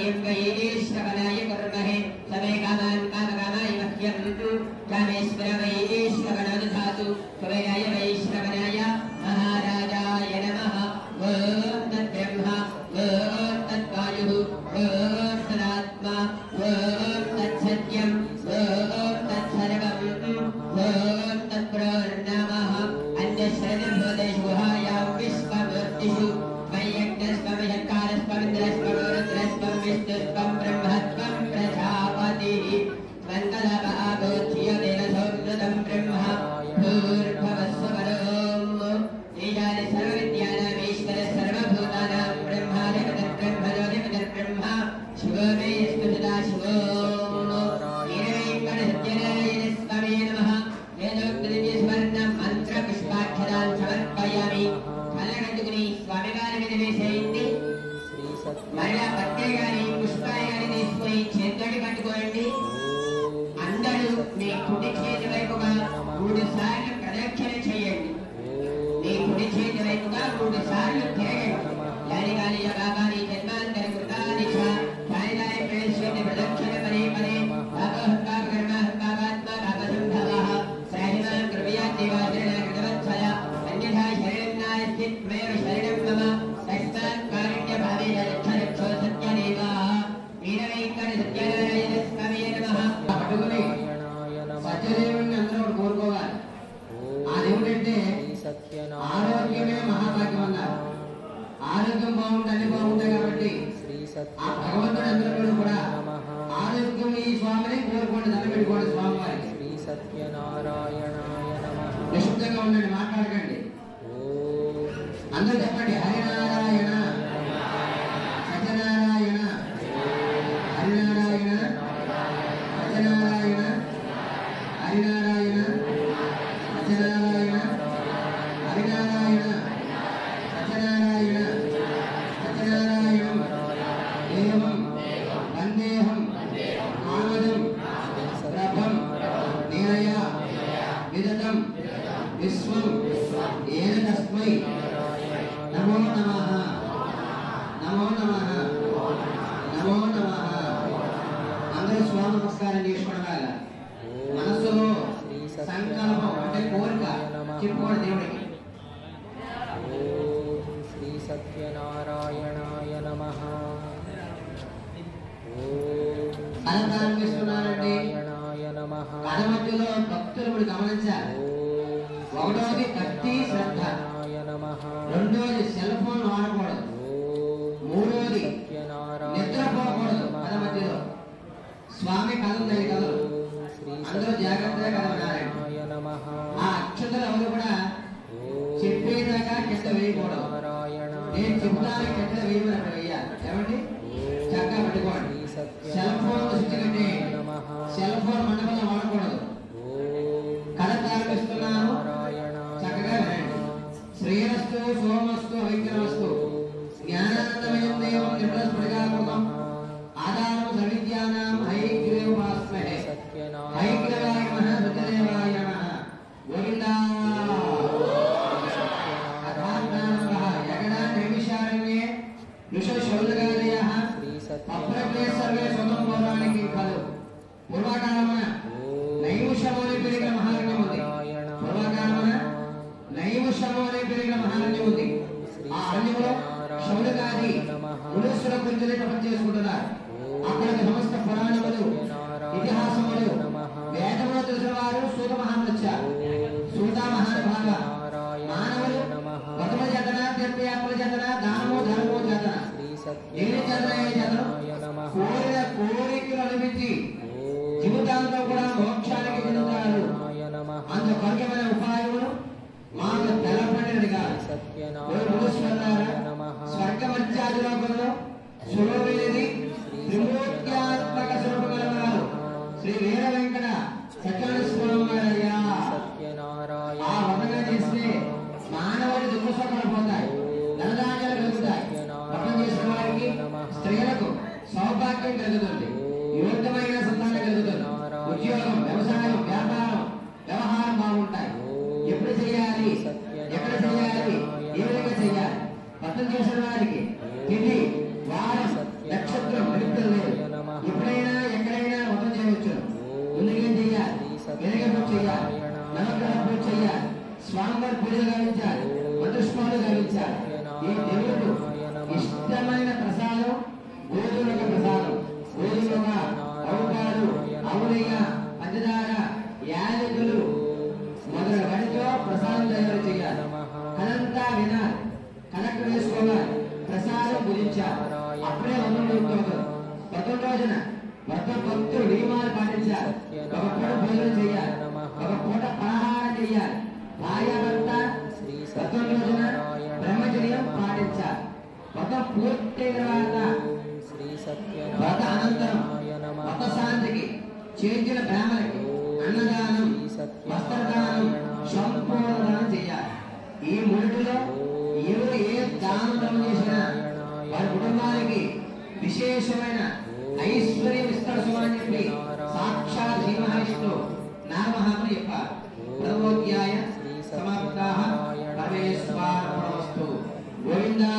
वैश्रवणाय कुर्महे समे कामान् कामकामाय मह्यं कामेश्वर वैश्रवणो दधातु स्वमेयाय वैश्रवणाय महाराजाय नमः ॐ तद्ब्रह्म ॐ तद्वायुः ॐ तदात्मा ॐ तत्सत्यम् ॐ तत्सर्वम् ॐ तत्प्रोर्नमः अन्यश्रनिर्भूतेषु गुहायां विश्वमूर्तिषु वैयज्ञस्वमयत्कारस्वमिन्द्रस्वं रुद्रस्वं विष्णुस्वं ब्रह्मत्वं प्रजापतिः मङ्गलमाबोध्यदेनसोन्नतं ब्रह्म भूर्भवस्वपरोम् ईशानि सर्वविद्यानामीश्वर सर्वभूतानां ब्रह्मादिपदब्रह्मजोदिपदब्रह्म शिवो मे स्मृता शिवो वीरवेङ्कटसत्यनारायण स्वामी नमः వేదోక్తదివ్యస్వర్ణం మంత్ర పుష్పాక్షరాలు సమర్పయామి కళ్ళగంటుకుని స్వామివారి మీద వేసేయండి మరలా పత్తే గాని పుష్పాయ గాని తీసుకుని చేతుడి పట్టుకోండి అందరూ మీ కుడి చేతి వైపుగా మూడు సార్లు ప్రదక్షిణ చేయండి మీ కుడి చేతి వైపుగా మూడు సార్లు తిరగండి యాని కాని యగాని జన్మాంతర కృతాని చ కానిదాని ప్రేష్యతి ప్రదక్షిణ పరే పరే పాపహంకార కర్మ హంకారాత్మ పాపసంభవః సహిమాం కృపయా దేవాచరణ కృతవత్సల అన్యథా శరణం నాస్తి త్వమేవ శరణం మమ తస్మాత్ కారుణ్య భావేన రక్ష రక్షో సత్యదేవా వీరవైంకట సత్యనారాయణ స్వామి నమః పట్టుకుని సత్యదేవుని అందరూ ఒకటి కోరుకోవాలి ఆ దేవుడు అంటే ఆరోగ్యమే మహాభాగ్యం అన్నారు ఆరోగ్యం బాగుంటే అన్ని బాగుంటాయి కాబట్టి ఆ భగవంతుడు అందరూ కూడా ఆరోగ్యం ఈ స్వామిని కోరుకోండి దండ పెట్టుకోండి స్వామి వారికి నిశ్శబ్దంగా ఉండండి మాట్లాడకండి అందరూ చెప్పండి హరినారాయణ సత్యనారాయణ హరినారాయణ సత్యనారాయణ హరినారాయణ సత్యనారాయణ హరినారాయణ సత్యనారాయణ సత్యనారాయణం దేవం వందేహం ఆమదం ప్రభం నిరయ విదతం విశ్వం ఏన తస్మై నమో నమః నమో నమః నమో నమః అందరూ స్వామి నమస్కారం చేసుకోవడం మనస్సులో సంకల్పం అంటే కోరిక చెప్పుకోండి దేవుడికి శ్రీ సత్యనారాయణాయ నమ అలంకారంగిస్తున్నారండి నారాయణాయ నమ కథ మధ్యలో భక్తులు ఇప్పుడు గమనించాలి ఒకటోది భక్తి శ్రద్ధ నమ రెండోది సెల్ ఫోన్ వాడకూడదు మూడోది నిద్రపోకూడదు కథ మధ్యలో స్వామి కథ ఉంది ఈ కథలు అందరూ జాగ్రత్తగా కథ వినాలండి నమ ఆ అక్షతలు ఎవరు కూడా చెప్పేదాకా కింద వేయకూడదు నారాయణ నేను చెప్తాను కింద వేయమని అక్కడ వేయాలి ఏమండి చక్కగా పెట్టుకోండి సెల్ ఫోన్ స్విచ్ కట్టి సెల్ ఫోన్ మండపంలో వాడకూడదు కథ ప్రారంభిస్తున్నాను చక్కగా వినండి శ్రేయస్తు సోమస్తు వైద్యమస్తు జ్ఞానానందమయం దేవం నిర్మలస్ఫటికాకృతం ఆధారం సవిద్యానాం హైగ్రీవాస్మహే హైగ్రీవాయ నమః సత్యదేవాయ నమః గోవిందా అథాజ్ఞానమః యగడా నైమిషారణ్యే ఋషశౌలగాదయః అప్రజ్ఞే సర్వే స్వతం పౌరాణికి కలు పూర్వకాలమున నైమిషము అనే పెరిగిన మహారణ్యం ఉంది పూర్వకాలమున నైమిషము అనే పెరిగిన మహారణ్యం ఉంది ఆ అరణ్యంలో శౌలగాది మునీశ్వర గురించి తపం చేసుకుంటున్నారు అక్కడ సమస్త పురాణములు ఇతిహాసములు వేదములు తెలిసిన వారు సూత మహాన్ వచ్చారు సూత మహానుభావ మానవులు గతమ చేతన తీర్థయాత్రల చేతన దానము ధర్మము చేతన దేని చేతన ఏ చేతన కోరిన కోరికలు అనిపించి జీవితాంతో కూడా మోక్షానికి చెందుతారు అంత భాగ్యమైన ఉపాయములు మాకు తెలపండి కాదు స్వర్గమత్యాది లోకంలో సులోవేది త్రిమూర్త్యాత్మక స్వరూపగలవారు శ్రీ వీర వెంకట సత్యనారాయణ స్వామి వారయ్యా ఆ వర్ణన చేస్తే మానవుడి దుఃఖసుఖాలు పోతాయి ధనధాన్యాలు కలుగుతాయి వ్రతం చేసిన వారికి స్త్రీలకు సౌభాగ్యం కలుగుతుంది యువతమైన సంతానం కలుగుతుంది ఉద్యోగం వ్యవసాయం వ్యాపారం వ్యవహారం బాగుంటాయి ఎప్పుడు చేయాలి ఎక్కడ చేయాలి ఏ విధంగా చేయాలి వ్రతం చేసిన వారికి తిథి వారం నక్షత్రం నిమిత్తం చేయాలి నవగ్రహ పూజ చేయాలి స్వామివారి పూజలు గావించాలి మధుష్మాలు గావించాలి ఈ దేవుడు ఇష్టమైన ప్రసాదం గోధుమల ప్రసాదం గోధుమ అవుతారు అవునయ్య పంచదార యాలకులు మొదల వాటితో ప్రసాదం తయారు చేయాలి కలంతా వినాలి కనెక్ట్ వేసుకోవాలి ప్రసాదం గురించాలి అప్పుడే అన్నం దొరుకుతుంది ప్రతి రోజున ప్రతి భక్తులు నియమాలు పాటించాలి ఒక పూట భోజనం చేయాలి ఒక పూట పలహారం చేయాలి భార్య భర్త ప్రతి రోజున బ్రహ్మచర్యం పాటించాలి వ్రతం పూర్తయిన తర్వాత శ్రీ వ్రత అనంతరం సత్యనారాయణ నమ వ్రత శాంతికి చేసిన బ్రాహ్మణికి అన్నదానం వస్త్రదానం సంపూర్ణ దానం చేయాలి ఈ మూడిటిలో ఎవరు ఏ దానం ధర్మం చేసినా వారి కుటుంబానికి విశేషమైన ఐశ్వర్యం ఇస్తాడు సుమా అని చెప్పి సాక్షాత్ శ్రీ మహావిష్ణు నారమహాత్మ చెప్పారు ప్రథమోధ్యాయ సమాప్తా పరమేశ్వరస్తు గోవిందా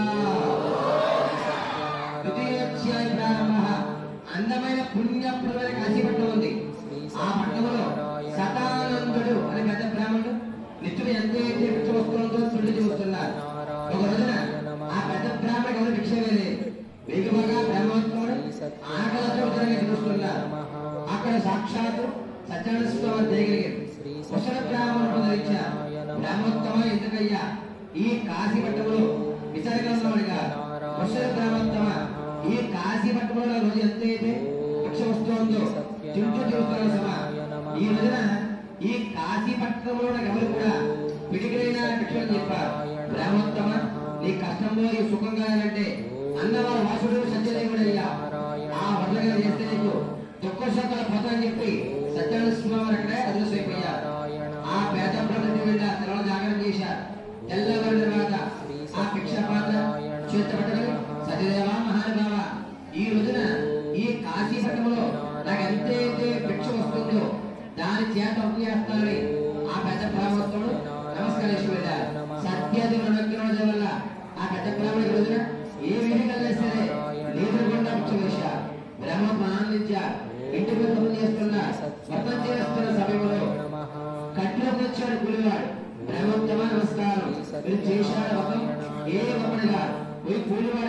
ద్వితీయోధ్యాయ ప్రారంభ అందమైన పుణ్యప్రదమైన కాశీపట్నం ఉంది ఆ పట్టణంలో శతానందుడు అనే పెద్ద బ్రాహ్మణుడు నిత్యుడు ఎంత అయితే భిక్ష వస్తుందో చుండి చూస్తున్నారు ఒక రోజున ఆ పెద్ద బ్రాహ్మణుడు ఎవరు భిక్ష వేయలేదు వేగమగా బ్రహ్మోత్సవుడు ఆకలితో జరగని చూస్తున్నారు అక్కడ సాక్షాత్తు సత్యనారాయణ స్వామి దేగలిగారు కుశల బ్రాహ్మణుడు ధరించారు బ్రహ్మోత్తమ ఎందుకయ్యా ఈ కాశీపట్నంలో విసర్గంలోనిగా కుశల బ్రహ్మోత్తమ ఈ కాశీపట్నంలో రోజు ఎంత అయితే భిక్ష వస్తుందో చింటూ చూస్తున్న సమా ఈ రోజున ఈ కాశీపట్నంలో ఎవరు కూడా పిడికిలైన భిక్షలు చెప్పారు బ్రహ్మోత్తమ నీ కష్టంలో ఈ సుఖంగా అంటే అన్నవారు వాసుడు సత్యదేవుడు అయ్యా ఆ వడ్లగా చేస్తే నీకు దుఃఖ శోకాల పోతాని చెప్పి సత్యనారాయణ స్వామి అక్కడే అదృశ్యపోయారు ఆ పేద ప్రగతి వెళ్ళ తెల్ల జాగరణ చేశారు తెల్లవారి తర్వాత ఆ భిక్ష పాత్ర చేత పట్టుకుని సత్యదేవ మహానుభావ ఈ రోజున ఈ కాశీపట్నంలో నాకు ఎంతైతే భిక్ష వస్తుందో దాని చేత అప్పు చేస్తానని ఆ పెద్ద బ్రాహ్మణుడు నమస్కరించి వెళ్ళారు సత్యదేవుడు నొక్కిన వల్ల ఆ పెద్ద బ్రాహ్మణుడి రోజున ఏ విధంగా కలిగినా సరే నీరు గుండా భిక్ష వేశారు బ్రహ్మ ఆనందించారు ఇంటికి పనులు చేస్తున్న వ్రతం చేస్తున్న సమయంలో కట్టిలోకి వచ్చాడు కూలివాడు బ్రహ్మోత్తమ నమస్కారం మీరు చేశాడు ఒక ఏ ఒకటిగా పోయి కూలివాడ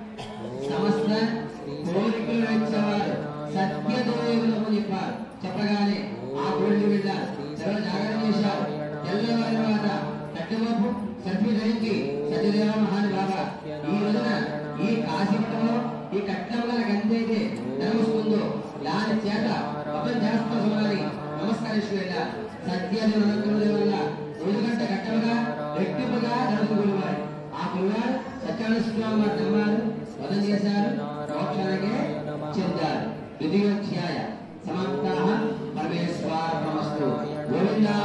సమస్త కోరికలు ఇచ్చేవారు సత్యదేవులు అని చెప్పారు చెప్పగానే ఆ కోరిక మీద సర్వ జాగ్రత్త చేశారు తెల్లవారి తర్వాత కట్టెమోపు సర్పి ధరించి సత్యదేవ మహానుభావ ఈ రోజున ఈ కాశీపట్నంలో ఈ కట్టడం గల ఎంతైతే ధనమిస్తుందో దాని చేత అర్థం చేస్తామని నమస్కరించి వెళ్ళారు సత్యదేవుల వల్ల రోజు గంట కట్టలుగా రెట్టింపుగా ధనసుకునేవారు ఆ కుమారు సత్యనారాయణ స్వామి వారు నమ్మారు వదం చేశారు మోక్షానికే చెందారు ద్వితీయోధ్యాయ సమాప్తా పరమేశ్వరమస్తు గోవిందా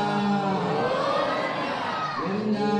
గోవిందా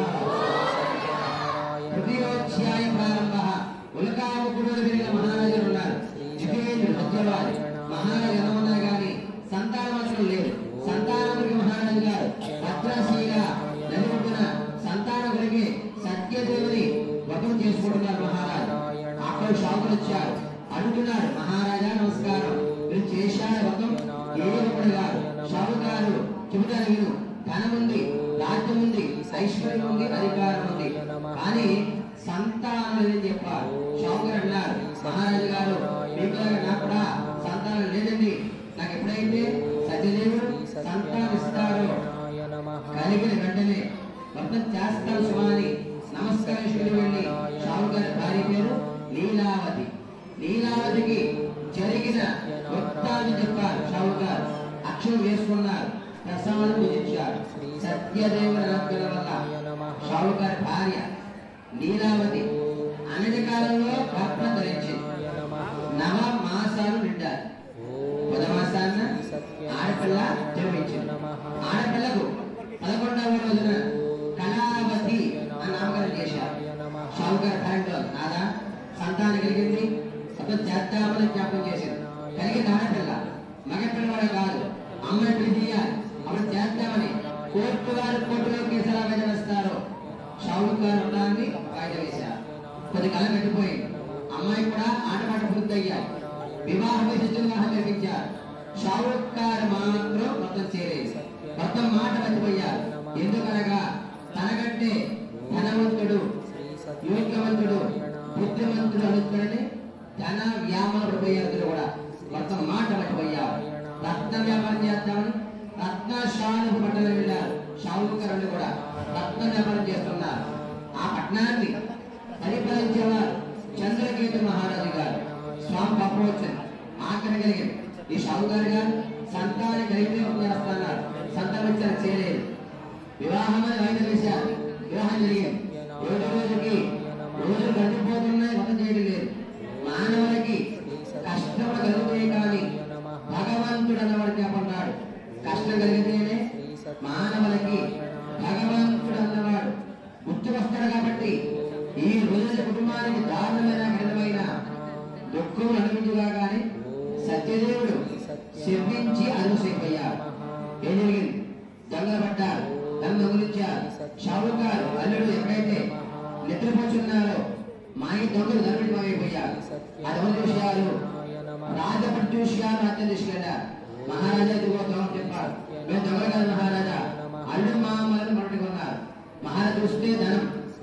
తృతీయోధ్యాయ ప్రారంభ ఉల్కాముకుడు పెరిగిన మహారాజులు ఉన్నారు జితేంద్రుడు సత్యవాది మహారాజు ఎలా ఉన్నారు కానీ సంతానం మాత్రం లేదు సంతానముడికి మహారాజు గారు భద్రశీల నలుగురున సంతానం కలిగి సత్యదేవుని వ్రతం చేసుకుంటున్నారు మహారాజు అక్కడ షాకులు వచ్చారు అడుగుతున్నారు మహారాజా నమస్కారం మీరు చేశారు వ్రతం ఏ ఒకటి గారు షాకు గారు చెబుతాను విను ధనం ఉంది రాజ్యం ఉంది ఐశ్వర్యం ఉంది అధికారం ఉంది కానీ సంతానం లేదని చెప్పారు షాకు గారు అన్నారు మహారాజు గారు మీకు లాగా నాకు కూడా సంతానం లేదండి నాకు ఎప్పుడైతే సత్యదేవుడు సంతానం ఇస్తారో కలిగిన వెంటనే వ్రతం చేస్తాను సుమాని నమస్కరించుకుని వెళ్ళి షావు గారి భార్య పేరు లీలావతి లీలావతికి జరిగిన వృత్తాన్ని చెప్పారు షావు గారు అక్షరం వేసుకున్నారు ప్రసాదం పూజించారు సత్యదేవుని అనుగ్రహం వల్ల షావు గారి భార్య లీలావతి అనటి కాలంలో గర్భం ధరించింది నవ మాసాలు నిండారు పదమాసాన్న ఆడపిల్ల జన్మించింది ఆడపిల్లకు పదకొండవ రోజున కళావతి అని నామకరణం చేశారు షావుకార్ టైంలో నాదా సంతానం కలిగింది అప్పుడు చేద్దామని జ్ఞాపకం చేసింది కలిగింది ఆడపిల్ల మగపిల్లవాడు కాదు అమ్మాయి పెళ్లి చేయాలి అప్పుడు చేద్దామని కోర్టు వారు కోర్టులో కేసు ఎలా వాయిదా వేస్తారు షావుకారు ఉండాలని వాయిదా వేశారు కొద్ది కాలం పెట్టిపోయింది అమ్మాయి కూడా ఆటపాట పూర్తి అయ్యాయి వివాహ వయసు వివాహం జరిపించారు షావుకార్ మాత్రం మొత్తం చేరేది మొత్తం మాట మర్చిపోయారు ఎందుకనగా తనకంటే ధనవంతుడు యోగ్యవంతుడు బుద్ధిమంతుడు అనుకుని ధన వ్యాపారుడు పోయారు కూడా మొత్తం మాట మర్చిపోయారు రత్న వ్యాపారం చేద్దామని రత్న షాలు పట్టణం వెళ్ళారు షావుకరులు కూడా రత్న వ్యాపారం చేస్తున్నారు ఆ పట్టణాన్ని పరిపాలించేవారు చంద్రకేతు మహారాజు గారు స్వామి పప్పవచ్చింది ఆఖరి కలిగింది ఈ షావుకారు గారు సంతానం కలిగితే చేస్తున్నారు సంతానం వచ్చారు చేయలేదు వివాహం అని వాయిదా వేశారు వివాహం జరిగింది రోజు రోజుకి రోజులు గడిచిపోతున్నాయి మొత్తం చేయడం లేదు మానవులకి కష్టములు కలుగుతాయి కానీ భగవంతుడు అన్నవాడు చెప్పన్నాడు కష్టం కలిగితేనే మానవులకి భగవంతుడు అన్నవాడు గుర్తుకొస్తాడు కాబట్టి ఈ రోజు కుటుంబానికి దారుణమైన కఠినమైన దుఃఖం అనుభవించుగా కానీ సత్యదేవుడు శివించి అనుసైపోయారు ఏం జరిగింది దొంగలు పడ్డారు దొంగ గురించారు షావుకారు అల్లుడు ఎక్కడైతే నిద్రపోతున్నారో మా ఈ దొంగలు దొరికిపోయిపోయారు అటువంటి విషయాలు రాజపట్టు విషయాలు రాజ్యం తీసుకెళ్ళారు మహారాజా ఇదిగో దొంగ చెప్పారు మేము దొంగలు కాదు మహారాజా అల్లు మామలను మరొట్టుకున్నారు మహారాజు చూస్తే ధనం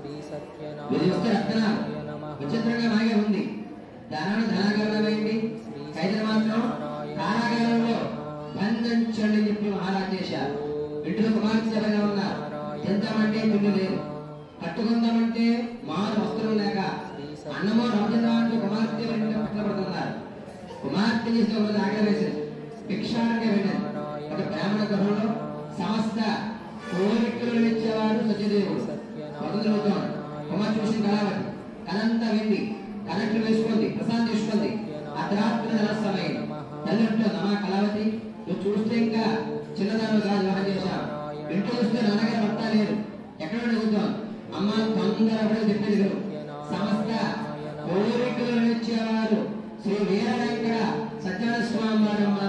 వీళ్ళు చూస్తే రత్నం విచిత్రంగా మాగే ఉంది ధనాన్ని ధనాగరణమైంది ఖైదీలు మాత్రం కారాగారంలో బంధించండి అని చెప్పి మహారాజు చేశారు ఇంటిలో కుమార్తె ఎవరైనా ఉన్నారు తిందామంటే తిండి లేదు కట్టుకుందామంటే మారు వస్త్రం లేక అన్నమో రామచంద్రానికి కుమార్తె ఎవరైనా కష్టపడుతున్నారు కుమార్తె చేసిన ఒక రోజు ఆగ్రహం వేసింది భిక్షానికి వెళ్ళింది ఒక బ్రాహ్మణ గృహంలో సమస్త కోరికలు ఇచ్చేవాడు సత్యదేవుడు స్వతంత్రం కుమార్ చూసిన కళావతి కలంతా వెళ్ళి కనెక్ట్ వేసుకుంది ప్రసాదం తీసుకుంది అర్ధరాత్రి నరస్తమైంది తల్లింట్లో నమా కళావతి నువ్వు చూస్తే ఇంకా చిన్నదాన్ని కాదు వివాహం చేశావు ఇంట్లో చూస్తే నాన్నగారు భర్త లేరు ఎక్కడ అడుగుతాం అమ్మ తొందర కూడా చెప్పేది విను. సమస్త కోరికలు ఇచ్చేవారు శ్రీ వీర వెంకట సత్యనారాయణ స్వామి వారమ్మా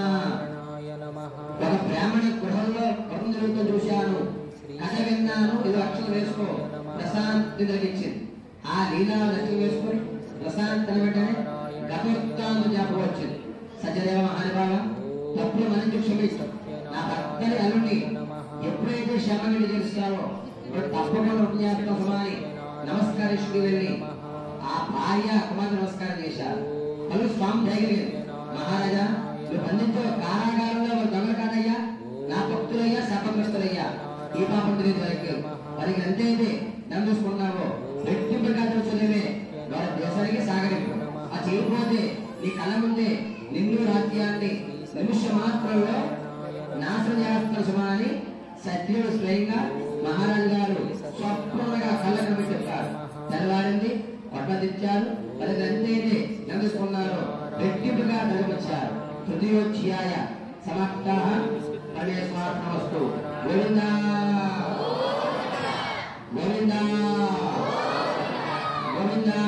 ఒక బ్రాహ్మణ గృహంలో వ్రతం జరుగుతూ చూశాను కథ విన్నాను ఇది అక్షరం వేసుకో ప్రశాంతి కలిగించింది ఆ లీలా లక్ష్యం వేసుకొని ప్రశాంతి వెంటనే గతవృత్తాంతం చెప్పవచ్చింది సత్యదేవ మహానుభావ తప్పులు మనిషి క్షమించు నా భర్తని అల్లుని ఎప్పుడైతే క్షమని చేస్తావో ఇప్పుడు తప్పకుండా ఉపన్యాసం సమాని నమస్కరిస్తూ వెళ్ళి ఆ భార్య కుమార్తె నమస్కారం చేశారు వాళ్ళు స్వామి దయగలిగారు మహారాజా నువ్వు బంధించే కారాగారంలో వారు దొంగలు కాదయ్యా నా భక్తులయ్యా శాపగ్రస్తులయ్యా ఈ పాపం తెలియదు వారికి వారికి ఎంతైతే నమ్ముకున్నావో రెట్టింపు కాదు చదివే వారి దేశానికి సాగరింపు ఆ చేయకపోతే నీ కళ్ళ ముందే నిన్ను రాజ్యాన్ని నిమిష మాత్రంలో నాశనం చేస్తున్న సుమాని సత్యుడు స్వయంగా మహారాజు గారు స్వప్నంగా కళ్ళ పెట్టి చెప్పారు తెల్లవారింది పట్టదిచ్చారు మరి ఎంతైతే నమ్ముకున్నారో రెట్టింపుగా ధరిపించారు తృతీయోధ్యాయ సమాప్త పరమేశ్వరస్తు గోవిందా గోవిందా గోవిందా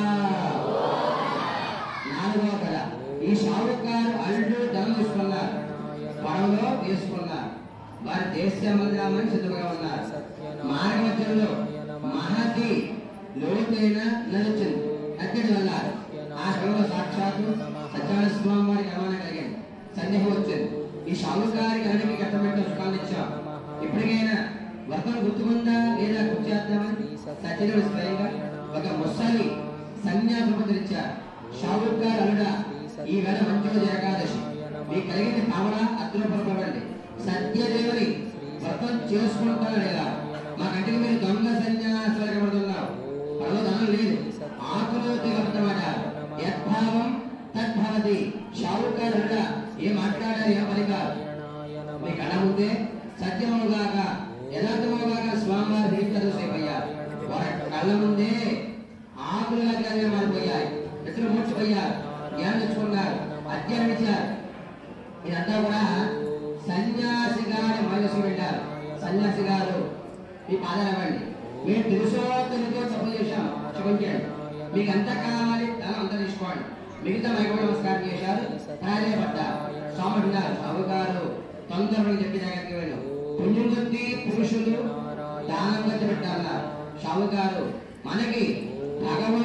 నాలుగవ కథ ఈ షావుకారు అల్లుడు ధనం తీసుకున్నారు పడవలో తీసుకున్నారు వారి దేశ సముద్రామని సిద్ధంగా ఉన్నారు మార్గ మధ్యంలో మహతి లోతైన నడిచింది అక్కడి వెళ్ళారు ఆ సమయంలో సాక్షాత్తు సత్యనారాయణ స్వామి వారికి రవాణా కలిగింది సందేహం వచ్చింది ఈ షావుకారికి అడిగి కట్టబెట్టిన సుఖాన్ని ఇచ్చాం ఇప్పటికైనా వ్రతం గుర్తుకుందా లేదా గుర్చేద్దామని సత్యనుడు స్వయంగా ఒక ముసలి సన్యాసం ధరించారు షావుకారు అల్లుడా ఈ వేళ మంచిగా ఏకాదశి మీకు కలిగిన కావల అద్భుతపడకండి సత్యదేవుని వ్రతం చేసుకుంటారా లేదా మా కంటికి మీరు దొంగ సన్యాసాలు కనబడుతున్నారు పడవ ధనం లేదు ఆకులు దిగబట్టమాట యద్భావం తద్భవతి షావుకారుడా ఏం మాట్లాడారు ఏం పలికారు మీ కళ ముందే సత్యముగాక యథార్థముగాక స్వామివారి దీక్షలు సేపయ్యారు వారి కళ్ళ ముందే ఆకులుగా కలిగి మారిపోయాయి ఇతరులు మూర్చిపోయారు జ్ఞానం తెచ్చుకున్నారు అధ్యయనం ఇచ్చారు ఇదంతా కూడా సన్యాసి గారి మనసు వెళ్ళారు సన్యాసి గారు మీ పాదాలు ఇవ్వండి మేము తెలుసో తెలుసో తప్పు చేశాం క్షమించండి మీకు ఎంత కావాలి ధనం అంతా తీసుకోండి మిగతా మైకు నమస్కారం చేశారు తయారే పడ్డారు స్వామి ఉన్నారు బాబు గారు తొందరగా చెప్పి దగ్గరికి వెళ్ళు పుణ్యం కొద్ది పురుషులు దానం కొద్ది పెట్టాలన్నారు షావు గారు మనకి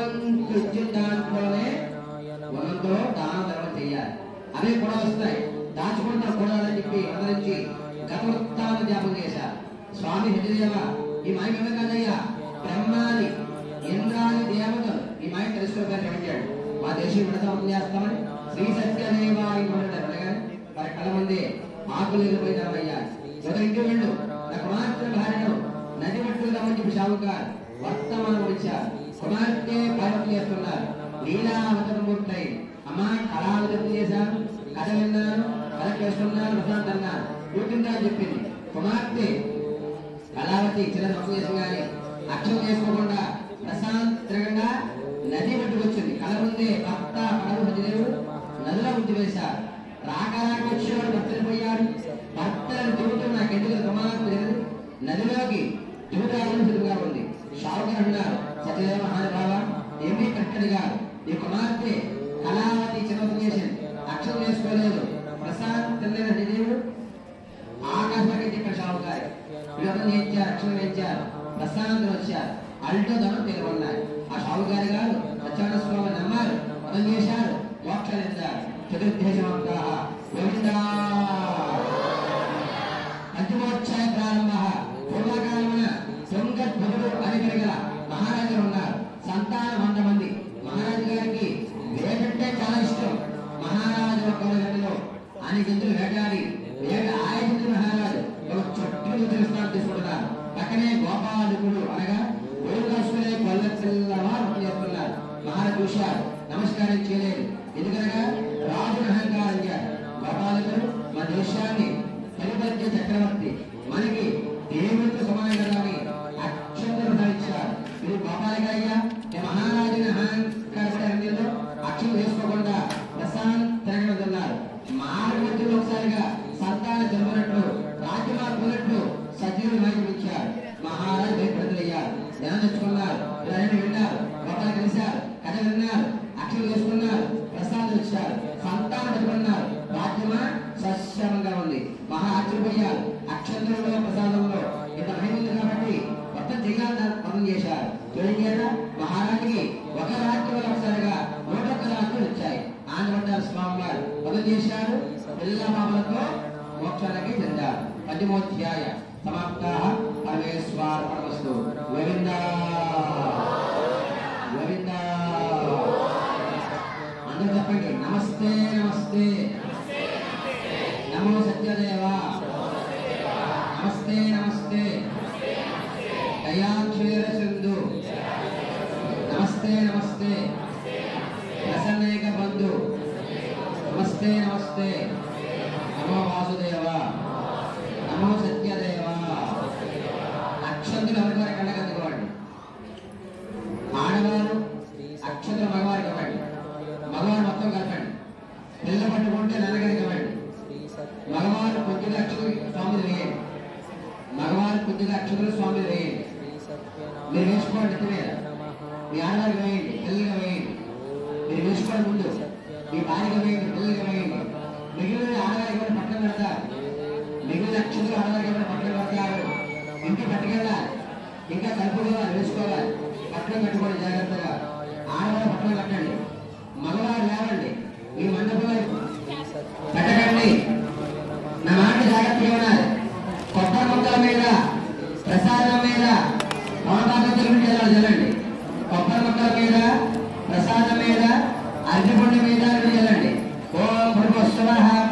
భగవంతుడు ఇచ్చిన దాంట్లోనే గుణంతో దాన ధర్మం చేయాలి అవి కూడా వస్తాయి దాచుకుంటా కూడాలని చెప్పి అందరించి గతవృత్తాన్ని జ్ఞాపకం చేశారు స్వామి హరిదేవ ఈ మాయ ఏమే కాదయ్యా బ్రహ్మాది ఇంద్రాది దేవతలు ఈ మాయ తెలుసుకోగానే పెట్టాడు మా దేశం విడతామని చేస్తామని శ్రీ సత్యదేవ అనుకుంటారు అనగానే వారి కళ్ళ ముందే ఆకులు వెళ్ళిపోయినామయ్యా ఒక ఇంటి వెళ్ళు నా కుమార్తె భార్యను నది మట్టుకు రమ్మని చెప్పి షావుకార్ వర్తమానం వచ్చారు కుమార్తె పార్వతి చేస్తున్నారు లీలావతరమూర్తయి అమ్మా కళావతం చేశాను కథ విన్నాను కథ చేస్తున్నాను ప్రశాంత్ అన్నారు కూర్చుందా చెప్పింది కుమార్తె కళావతి చిన్న తప్పు చేసి కానీ అక్షం చేసుకోకుండా ప్రశాంతంగా నది పట్టుకొచ్చింది కళ ముందే భర్త పడవ హరిదేవుడు నదిలో ఉంచి వేశారు రాక రాక వచ్చేవాడు భర్తలు పోయాడు భర్తలను దిగుతూ నాకు ఎందుకు ప్రమాదం జరిగింది నదిలోకి దిగుతారని సిద్ధంగా ఉంది షావుకర్ అన్నారు సత్యదేవ మహానుభావ ఏమీ కట్టడిగా ఈ కుమార్తె కళావతి చిన్న చేసింది అక్షం చేసుకోలేదు ప్రశాంత్ తిన్న హరిదేవుడు ఆకాశానికి ఇక్కడ షావుకారు విడతం చేయించారు అక్షరం వేయించారు ప్రశాంతం వచ్చారు అల్టో ధనం పేర్కొన్నారు ఆ షావుకారి గారు సత్యనారాయణ స్వామి నమ్మారు మతం చేశారు మోక్షాలు ఇచ్చారు చతుర్దేశమంత గోవిందా పంచమోక్షాయ ప్రారంభ పూర్వకాలమున శృంగధ్వజుడు అని గల మహారాజు ఉన్నారు సంతానం వంద మంది మహారాజు గారికి వేటంటే చాలా ఇష్టం మహారాజు ఒక గంటలో ఆయన గంతులు వేటాడి వేట ఆయన మహారాజు ఒక చుట్టూ తెలుస్తాను తీసుకుంటున్నారు పక్కనే గోపాలకుడు అనగా గోరు కాసుకునే కొల్ల పిల్లవారు చేస్తున్నారు మహారాజు చూశారు నమస్కారం చేయలేదు ఎందుకనగా రాజును అహంకారం చేయాలి గోపాలకుడు మన దేశాన్ని పరిపరిచే చక్రవర్తి మనకి దేవుడితో సమానం కదా అని అక్షంతలు ఇచ్చారు ఇది గోపాలకయ్యా ఈ మహారాజుని అహంకారంలో అక్షం వేసుకోకుండా ప్రశాంతంగా ఉన్నారు మార్గమధ్యలో ఒకసారిగా సంతాన జన్మనట్లు రాజ్యమార్పునట్లు సజీవులు మాయమిచ్చారు మహారాజు భయపడతలయ్యారు ధ్యానం తెచ్చుకున్నారు ఇవన్నీ విన్నారు గోపాల కలిశారు కథ విన్నారు అక్షరం వేసుకున్నారు ప్రసాదం ఇచ్చారు సంతానం పెట్టుకున్నారు రాజ్యమా సస్యమంగా ఉంది మహా ఆశ్చర్యపోయారు అక్షరంలో ప్రసాదంలో ఇంత భయం ఉంది కాబట్టి మొత్తం చేయాలని పనులు చేశారు ఏం చేయాలా మహారాజుకి ఒక రాజ్యం ఒకసారిగా నూట ఒక్క రాజ్యాలు వచ్చాయి ఆంధ్రపడ్డారు స్వామి వారు పనులు చేశారు పిల్ల పాపలతో మోక్షాలకి చెందారు పద్యమోధ్యాయ సమాప్త పరమేశ్వర పరమస్తు గోవింద గోవింద అందరూ చెప్పండి నమస్తే నమస్తే నమో సత్యదేవ నమస్తే నమస్తే దయాక్షేర సింధు నమస్తే నమస్తే ప్రసన్నేక బంధు నమస్తే నమస్తే నమో వాసుదేవ నమో సత్యదేవ అక్షంతులు ఎవరి వారి కళ్ళకద్దుకోండి ఆడవారు అక్షంతులు మగవారికి ఇవ్వండి మగవారు మొత్తం కలపండి పిల్ల పట్టుకుంటే నాన్నగారికి ఇవ్వండి శ్రీ సత్య మగవారు కొద్దిగా అక్షతులు స్వామిని వేయండి మగవారు కొద్దిగా అక్షతులు స్వామిని వేయండి శ్రీ సత్యనారాయణ మీరు వేసుకోండి ఎత్తి మీద నమః మీ ఆడవారికి వేయండి పిల్లలుగా వేయండి మీరు వేసుకోండి ముందు మీ భార్యగా వేయండి పిల్లలుగా వేయండి మిగిలిన ఆడవారికి కూడా పట్టణం పెడతారు మిగిలిన అక్షతులు ఆడవారికి కూడా పట్టణం పెడతారు ఇంటికి పట్టుకెళ్ళాలి ఇంకా కలుపుకోవాలి వేసుకోవాలి పట్టణం కట్టుకోండి జాగ్రత్తగా ఆడవారు పట్టణం కట్టండి మగవారు లేవండి మీ మండపం శ్రీ సత్య పెట్టకండి నా మాట జాగ్రత్తగా ఉన్నారు కొత్త మొక్కల మీద ప్రసాదం మీద మమతాగతుల మీద ఎలా చల్లండి కొత్త మొక్కల మీద ప్రసాదం మీద అరటిపండు మీద అవి చల్లండి ఓం భృగోత్సవ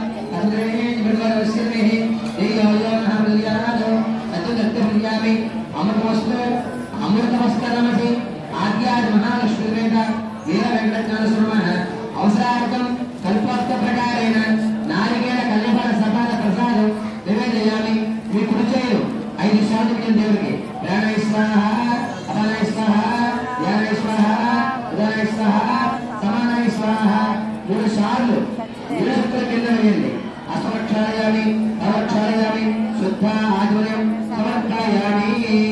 అమృతమస్తు అమృతమస్తనమసి ఆద్యాది మహాలక్ష్మి వేద వీర వెంకటజ్ఞాన సురమణ అవసరార్థం కల్పోక్త ప్రకారేణ నారికేళ కళ్యపడ సపాద ప్రసాదం నివేదయామి మీ కుడి చేయు ఐదు సార్లు ఇచ్చిన దేవుడికి ప్రాణాయ స్వాహ అపనాయ స్వాహ ధ్యానాయ స్వాహ ఉదానాయ స్వాహ సమానాయ స్వాహ మూడు సార్లు నిరస్త్ర కింద వేయండి అసమక్షాలయామి అవక్షాలయామి శుద్ధ ఆధ్వర్యం సమర్థాయామి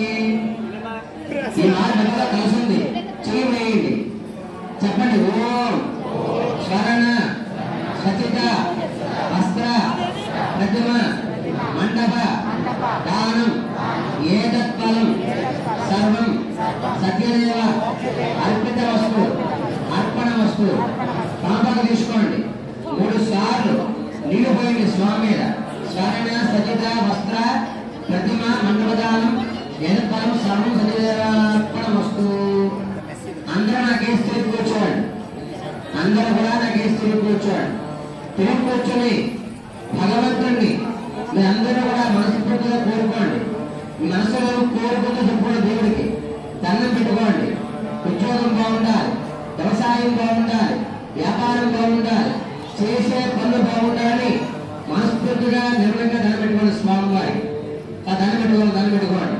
ఈ మార్గంలో కలిసింది చెయ్యి వేయండి చెప్పండి ఓం స్మరణ సచిత వస్త్ర ప్రతిమ మండప దానం ఏతత్ఫలం సర్వం సత్యదేవ అర్పిత వస్తు అర్పణ వస్తు పాపకు తీసుకోండి మూడు సార్లు నీళ్ళు పోయండి వేయండి స్వామి మీద స్మరణ సజిత వస్త్ర ప్రతిమ మండపదానం ఎనపలం సర్వం సజితార్పణ వస్తు అందరూ నాకే స్త్రీ కూర్చోండి అందరూ కూడా నాకే స్త్రీ కూర్చోండి తిరిగి కూర్చొని భగవంతుడిని మీ అందరూ కూడా మనస్ఫూర్తిగా కోరుకోండి మీ మనసులో కోరుకుంటూ చెప్పుకోండి దేవుడికి దండం పెట్టుకోండి ఉద్యోగం బాగుండాలి వ్యవసాయం బాగుండాలి వ్యాపారం బాగుండాలి చేసే పనులు బాగుండాలి మనస్ఫూర్తిగా నిర్మలంగా దండం పెట్టుకోండి స్వామి వారికి ఆ దండం పెట్టుకోండి దండం పెట్టుకోండి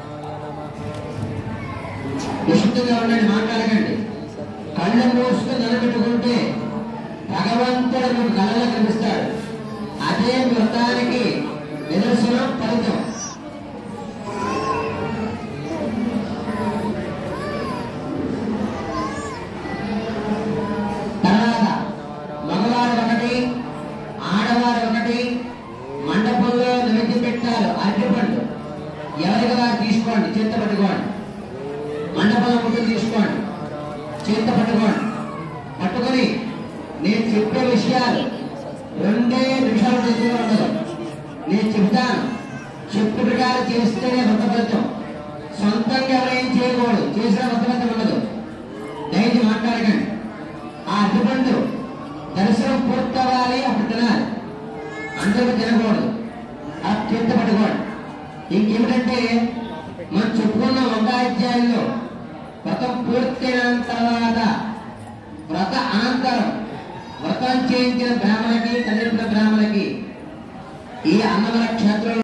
విశుద్ధంగా ఉండండి మాట్లాడకండి కళ్ళు మూసుకుని నిలబెట్టుకుంటే భగవంతుడు మీకు కళలో కనిపిస్తాడు అదే మీ వ్రతానికి నిదర్శనం ఫలితం తర్వాత మగవారు ఒకటి ఆడవారు ఒకటి మండపంలో నైవేద్యం పెట్టారు అరటిపండు ఎవరికి వారు తీసుకోండి చేత పట్టుకోండి మండపంలో ముందు తీసుకోండి చేత పట్టుకోండి పట్టుకొని నేను చెప్పే విషయాలు రెండే నిమిషాలు దగ్గర ఉండదు నేను చెప్తాను చెప్పు ప్రకారం చేస్తేనే వ్రతఫలితం సొంతంగా ఎవరేం చేయకూడదు చేసిన వ్రతఫలితం ఉండదు దయచి మాట్లాడకండి ఆ అడ్డుపండు దర్శనం పూర్తవ్వాలి అప్పుడు తినాలి అందరూ తినకూడదు ఆ చేత పట్టుకోండి ఇంకేమిటంటే మనం చెప్పుకున్న ఒక అధ్యాయంలో వ్రతం పూర్తయిన తర్వాత వ్రత అనంతరం వ్రతం చేయించిన బ్రాహ్మణకి కలిపిన బ్రాహ్మణకి ఈ అన్నవర క్షేత్రంలో